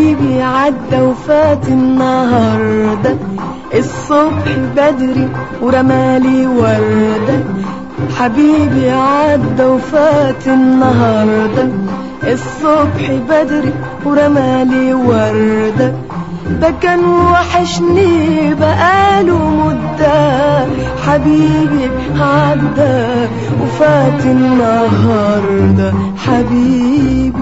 حبيبي عدى وفات النهاردة الصبح بدري ورمالي وردة حبيبي عدى وفات النهاردة الصبح بدري ورمالي وردة ده كان وحشني بقاله مدة حبيبي عدى وفات النهاردة حبيبي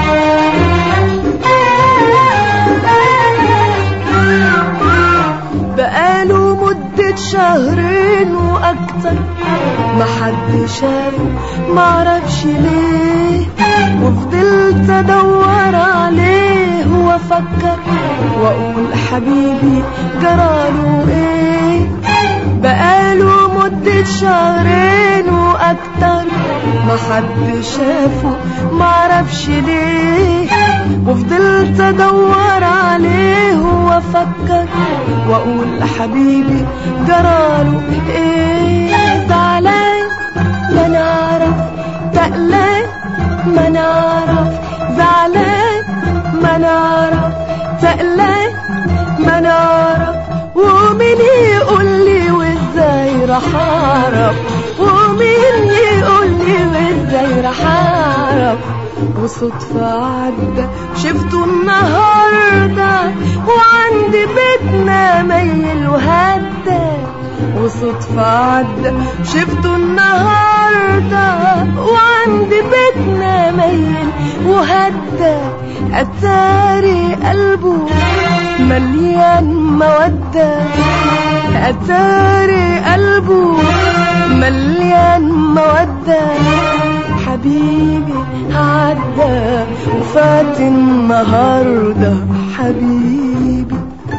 بقاله مدة شهرين وأكتر ما حد شافه معرفش ليه وفضلت أدور عليه وأفكر وأقول حبيبي جراله إيه بقاله مدة شهرين وأكتر ما حد شافه معرفش ليه وفضلت أدور عليه وأفكر وأقول حبيبي جراله إيه زعلان ما نعرف تقلان ما نعرف زعلان ما نعرف تقلان ما نعرف ومين يقول لي وازاي راح اعرف ومين يقول لي وازاي راح اعرف وصدفة عدى شفته النهاردة وعند بيتنا ميل وهدى وصدفة عدى شفته النهاردة وعند بيتنا ميل وهدى أتاري قلبه مليان مودة أتاري قلبه مليان مودة حبيبي عدى وفات النهاردة حبيبي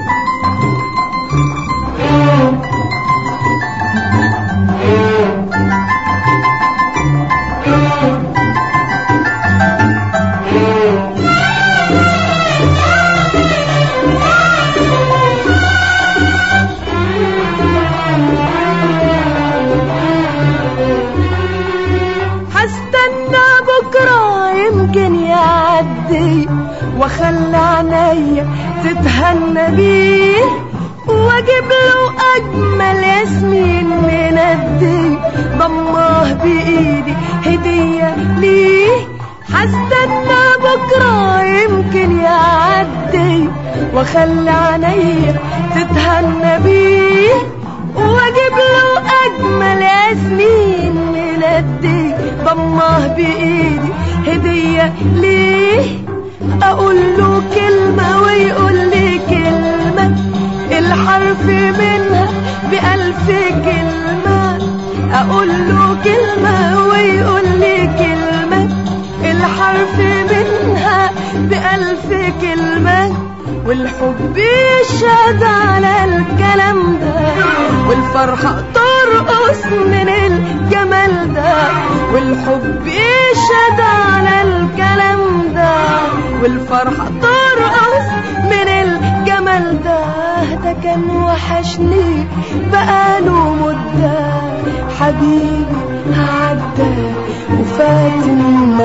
هستنى بكرة يمكن يعدي واخلي عينيا تتهنى بيه واجيب له اجمل ياسمين من الدي ضماه بايدي هدية ليه هستنى بكرة يمكن يعدي واخلي عينيا تتهنى بيه واجيب له اجمل ياسمين من الدي ضماه بايدي هدية ليه اقول له كلمة ويقول لي كلمة الحرف منها بألف كلمة اقول له كلمة ويقول لي كلمة الحرف منها بألف كلمة والحب يشهد على الكلام ده والفرحة ترقص من الجمال ده والحب يشهد على الكلام ده والفرحة ترقص من الجمال ده ده كان وحشني بقاله مدة حبيبي عدى وفات